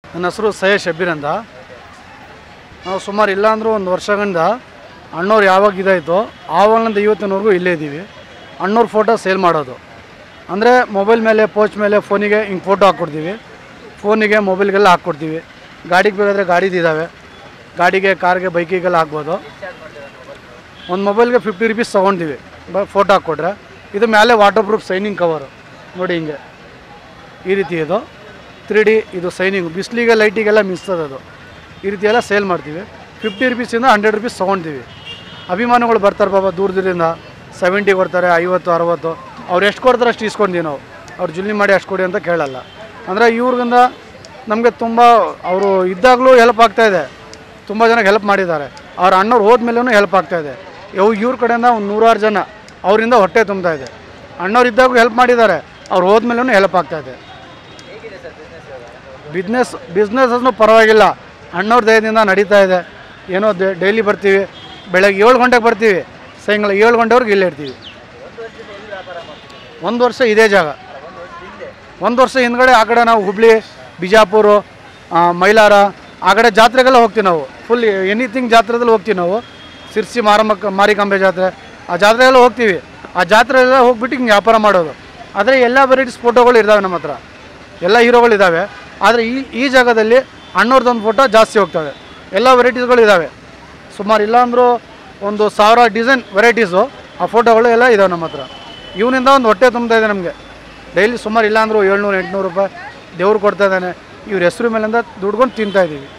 ನನ್ನ ಹೆಸರು ಸಯ್ಯದ್ ಶಬೀರ್ ಅಂತ ನಾವು ಸುಮಾರು ಇಲ್ಲ ಅಂದರೂ ಒಂದು ವರ್ಷಗಳಿಂದ ಅಣ್ಣವ್ರು ಯಾವಾಗ ಇದಾಯಿತು ಆವಾಗಲಿಂದ ಇವತ್ತಿನವರೆಗೂ ಇಲ್ಲೇ ಇದ್ದೀವಿ ಅಣ್ಣವ್ರ ಫೋಟೋ ಸೇಲ್ ಮಾಡೋದು ಅಂದರೆ ಮೊಬೈಲ್ ಮೇಲೆ ಪೋಸ್ಟ್ ಮೇಲೆ ಫೋನಿಗೆ ಹಿಂಗೆ ಫೋಟೋ ಹಾಕ್ಕೊಡ್ತೀವಿ ಫೋನಿಗೆ ಮೊಬೈಲ್ಗೆಲ್ಲ ಹಾಕ್ಕೊಡ್ತೀವಿ ಗಾಡಿಗೆ ಬೇಕಾದರೆ ಗಾಡಿದಿದ್ದಾವೆ ಗಾಡಿಗೆ ಕಾರ್ಗೆ ಬೈಕಿಗೆಲ್ಲ ಹಾಕ್ಬೋದು ಒಂದು ಮೊಬೈಲ್ಗೆ ಫಿಫ್ಟಿ ರುಪೀಸ್ ತೊಗೊಳ್ತೀವಿ ಬ ಫೋಟೋ ಹಾಕ್ಕೊಟ್ರೆ ಇದು ಮೇಲೆ ವಾಟರ್ ಪ್ರೂಫ್ ಸೈನಿಂಗ್ ಕವರು ನೋಡಿ ಹಿಂಗೆ ಈ ರೀತಿ ಇದು ತ್ರೀ ಡಿ ಇದು ಸೈನಿಂಗ್ ಬಿಸಿಲಿಗೆ ಲೈಟಿಗೆಲ್ಲ ಮಿಸ್ತದೆ ಅದು ಈ ರೀತಿ ಎಲ್ಲ ಸೇಲ್ ಮಾಡ್ತೀವಿ ಫಿಫ್ಟಿ ರುಪೀಸಿಂದ ಹಂಡ್ರೆಡ್ ರುಪೀಸ್ ತೊಗೊಳ್ತೀವಿ ಅಭಿಮಾನಿಗಳು ಬರ್ತಾರೆ ಬಾಬಾ ದೂರ ದೂರಿಂದ ಸೆವೆಂಟಿ ಕೊಡ್ತಾರೆ ಐವತ್ತು ಅರವತ್ತು ಅವ್ರು ಎಷ್ಟು ಕೊಡ್ತಾರೆ ಅಷ್ಟು ಇಸ್ಕೊಂತೀವಿ ನಾವು ಅವ್ರು ಜುಲ್ನಿ ಮಾಡಿ ಅಷ್ಟು ಕೊಡಿ ಅಂತ ಕೇಳಲ್ಲ ಅಂದರೆ ಇವ್ರಿಗಿಂದ ನಮಗೆ ತುಂಬ ಅವರು ಇದ್ದಾಗಲೂ ಹೆಲ್ಪ್ ಆಗ್ತಾಯಿದೆ ತುಂಬ ಜನಕ್ಕೆ ಹೆಲ್ಪ್ ಮಾಡಿದ್ದಾರೆ ಅವ್ರ ಅಣ್ಣವ್ರು ಹೋದ್ಮೇಲೂ ಹೆಲ್ಪ್ ಆಗ್ತಾಯಿದೆ ಇವು ಇವ್ರ ಕಡೆಯಿಂದ ಒಂದು ನೂರಾರು ಜನ ಅವರಿಂದ ಹೊಟ್ಟೆ ತುಂಬ್ತಾ ಇದೆ ಅಣ್ಣವ್ರು ಇದ್ದಾಗೂ ಹೆಲ್ಪ್ ಮಾಡಿದ್ದಾರೆ ಅವ್ರು ಹೋದ್ಮೇಲೂ ಹೆಲ್ಪ್ ಆಗ್ತಾಯಿದೆ ಬಿಸ್ನೆಸ್ ಬಿಸ್ನೆಸ್ಸನ್ನು ಪರವಾಗಿಲ್ಲ ಅಣ್ಣವ್ರ ದಯದಿಂದ ನಡೀತಾ ಇದೆ ಏನೋ ಡೈಲಿ ಬರ್ತೀವಿ ಬೆಳಗ್ಗೆ ಏಳು ಗಂಟೆಗೆ ಬರ್ತೀವಿ ಸಾಯಂಕಾಲ ಏಳು ಗಂಟೆವರೆಗೆ ಇಲ್ಲೇ ಇರ್ತೀವಿ ಒಂದು ವರ್ಷ ಇದೇ ಜಾಗ ಒಂದು ವರ್ಷ ಹಿಂದ್ಗಡೆ ಆ ಕಡೆ ನಾವು ಹುಬ್ಳಿ ಬಿಜಾಪುರ ಆ, ಮೈಲಾರ ಆ ಕಡೆ ಜಾತ್ರೆಗೆಲ್ಲ ಹೋಗ್ತೀವಿ ನಾವು ಫುಲ್ ಎನಿಥಿಂಗ್ ಜಾತ್ರೆದಲ್ಲಿ ಹೋಗ್ತೀವಿ ನಾವು ಸಿರ್ಸಿ ಮಾರಮ್ಮಕ್ಕ ಮಾರಿಕಾಂಬೆ ಜಾತ್ರೆ ಆ ಜಾತ್ರೆಗೆಲ್ಲ ಹೋಗ್ತೀವಿ ಆ ಜಾತ್ರೆಲ್ಲ ಹೋಗ್ಬಿಟ್ಟು ಹಿಂಗೆ ವ್ಯಾಪಾರ ಮಾಡೋದು ಆದರೆ ಎಲ್ಲ ವೆರೈಟೀಸ್ ಫೋಟೋಗಳು ಇದ್ದಾವೆ ನಮ್ಮ ಹತ್ರ ಎಲ್ಲ ಹೀರೋಗಳು ಇದ್ದಾವೆ ಆದರೆ ಈ ಈ ಜಾಗದಲ್ಲಿ ಅಣ್ಣವ್ರದ್ದೊಂದು ಫೋಟೋ ಜಾಸ್ತಿ ಹೋಗ್ತವೆ ಎಲ್ಲ ವೆರೈಟೀಸ್ಗಳು ಇದ್ದಾವೆ ಸುಮಾರು ಇಲ್ಲ ಅಂದರೂ ಒಂದು ಸಾವಿರ ಡಿಸೈನ್ ವೆರೈಟೀಸು ಆ ಫೋಟೋಗಳು ಎಲ್ಲ ಇದಾವೆ ನಮ್ಮ ಹತ್ರ ಇವನಿಂದ ಒಂದು ಹೊಟ್ಟೆ ತುಂಬ್ತಾ ಇದೆ ನಮಗೆ ಡೈಲಿ ಸುಮಾರು ಇಲ್ಲ ಅಂದರೂ ಏಳ್ನೂರು ಎಂಟುನೂರು ರೂಪಾಯಿ ದೇವ್ರು ಕೊಡ್ತಾ ಇದ್ದಾನೆ ಇವ್ರ ಹೆಸರು ಮೇಲಿಂದ ದುಡ್ಕೊಂಡು ತಿಂತಾ ಇದ್ದೀವಿ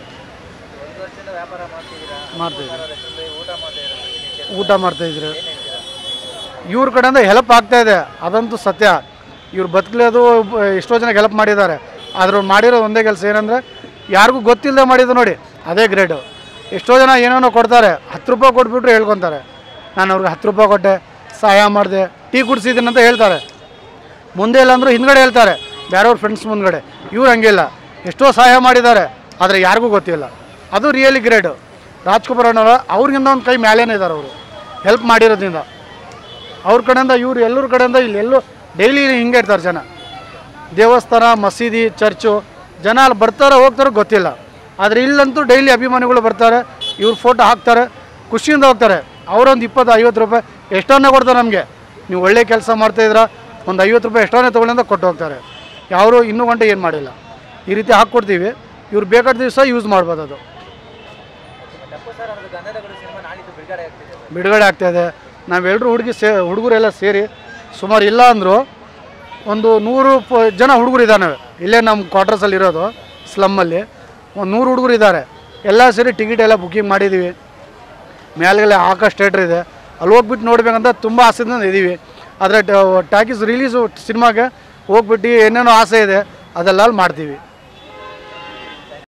ಮಾಡ್ತಾಯಿದ್ದೀವಿ ಊಟ ಮಾಡ್ತಾಯಿದ್ರು ಇವ್ರ ಕಡೆಯಿಂದ ಹೆಲ್ಪ್ ಆಗ್ತಾ ಇದೆ ಅದಂತೂ ಸತ್ಯ ಇವ್ರು ಬದುಕಲೇದು ಎಷ್ಟೋ ಜನಕ್ಕೆ ಹೆಲ್ಪ್ ಮಾಡಿದ್ದಾರೆ ಆದ್ರೆ ಅವ್ರು ಮಾಡಿರೋ ಒಂದೇ ಕೆಲಸ ಏನಂದರೆ ಯಾರಿಗೂ ಗೊತ್ತಿಲ್ಲದೆ ಮಾಡಿದ್ದು ನೋಡಿ ಅದೇ ಗ್ರೇಡು ಎಷ್ಟೋ ಜನ ಏನೇನೋ ಕೊಡ್ತಾರೆ ಹತ್ತು ರೂಪಾಯಿ ಕೊಟ್ಬಿಟ್ರು ಹೇಳ್ಕೊತಾರೆ ನಾನು ಅವ್ರಿಗೆ ಹತ್ತು ರೂಪಾಯಿ ಕೊಟ್ಟೆ ಸಹಾಯ ಮಾಡಿದೆ ಟೀ ಕುಡಿಸಿದ್ದೀನಿ ಅಂತ ಹೇಳ್ತಾರೆ ಮುಂದೆ ಇಲ್ಲ ಅಂದರೂ ಹಿಂದ್ಗಡೆ ಹೇಳ್ತಾರೆ ಬೇರೆಯವ್ರ ಫ್ರೆಂಡ್ಸ್ ಮುಂದ್ಗಡೆ ಇವ್ರು ಹಂಗಿಲ್ಲ ಎಷ್ಟೋ ಸಹಾಯ ಮಾಡಿದ್ದಾರೆ ಆದರೆ ಯಾರಿಗೂ ಗೊತ್ತಿಲ್ಲ ಅದು ರಿಯಲಿ ಗ್ರೇಡು ರಾಜ್ಕುಮಾರ್ ಅಣ್ಣವ್ರ ಅವ್ರಿಗಿಂತ ಒಂದು ಕೈ ಮೇಲೇನೇ ಇದ್ದಾರೆ ಅವರು ಹೆಲ್ಪ್ ಮಾಡಿರೋದ್ರಿಂದ ಅವ್ರ ಕಡೆಯಿಂದ ಇವ್ರು ಎಲ್ಲರ ಕಡೆಯಿಂದ ಇಲ್ಲಿ ಎಲ್ಲೂ ಡೈಲಿ ಹಿಂಗೆ ಇರ್ತಾರೆ ಜನ ದೇವಸ್ಥಾನ ಮಸೀದಿ ಚರ್ಚು ಜನ ಅಲ್ಲಿ ಬರ್ತಾರೆ ಹೋಗ್ತಾರೆ ಗೊತ್ತಿಲ್ಲ ಆದರೆ ಇಲ್ಲಂತೂ ಡೈಲಿ ಅಭಿಮಾನಿಗಳು ಬರ್ತಾರೆ ಇವ್ರ ಫೋಟೋ ಹಾಕ್ತಾರೆ ಖುಷಿಯಿಂದ ಹೋಗ್ತಾರೆ ಅವರೊಂದು ಇಪ್ಪತ್ತು ಐವತ್ತು ರೂಪಾಯಿ ಎಷ್ಟನ್ನೇ ಕೊಡ್ತಾರೆ ನಮಗೆ ನೀವು ಒಳ್ಳೆ ಕೆಲಸ ಮಾಡ್ತಾಯಿದ್ರ ಒಂದು ಐವತ್ತು ರೂಪಾಯಿ ಎಷ್ಟನ್ನೇ ತೊಗೊಳ್ಳಿ ಅಂತ ಕೊಟ್ಟು ಹೋಗ್ತಾರೆ ಯಾರು ಇನ್ನೂ ಗಂಟೆ ಏನು ಮಾಡಿಲ್ಲ ಈ ರೀತಿ ಹಾಕ್ಕೊಡ್ತೀವಿ ಇವ್ರು ಬೇಕಾದ ದಿವಸ ಯೂಸ್ ಮಾಡ್ಬೋದು ಅದು ಟಪ್ಪು ಸರ್ ಅವ್ರದ್ದು ಗಂಧದ ಗುರು ಸಿನಿಮಾ ನಾಳಿದ್ದು ಬಿಡುಗಡೆ ಆಗ್ತಿದೆ ಬಿಡುಗಡೆ ಆಗ್ತಾಯಿದೆ ನಾವೆಲ್ಲರೂ ಹುಡುಗಿ ಸೇ ಹುಡುಗರೆಲ್ಲ ಸೇರಿ ಸುಮಾರು ಇಲ್ಲ ಅಂದರು ಒಂದು ನೂರು ಪ ಜನ ಹುಡುಗರು ಇದ್ದಾವೆ ಇಲ್ಲೇ ನಮ್ಮ ಕ್ವಾರ್ಟರ್ಸಲ್ಲಿ ಇರೋದು ಸ್ಲಮ್ಮಲ್ಲಿ ಒಂದು ನೂರು ಹುಡುಗರು ಇದ್ದಾರೆ ಎಲ್ಲ ಸೇರಿ ಟಿಕೆಟ್ ಎಲ್ಲ ಬುಕ್ಕಿಂಗ್ ಮಾಡಿದ್ದೀವಿ ಮೇಲ್ಗಡೆ ಆಕಾಶ್ ಥಿಯೇಟ್ರ್ ಇದೆ ಅಲ್ಲಿ ಹೋಗ್ಬಿಟ್ಟು ನೋಡ್ಬೇಕಂತ ತುಂಬ ಆಸೆಯಿಂದ ಇದ್ದೀವಿ ಆದರೆ ಟಾಕೀಸ್ ರಿಲೀಸು ಸಿನಿಮಾಗೆ ಹೋಗ್ಬಿಟ್ಟು ಏನೇನೋ ಆಸೆ ಇದೆ ಅದೆಲ್ಲ ಅಲ್ಲಿ ಮಾಡ್ತೀವಿ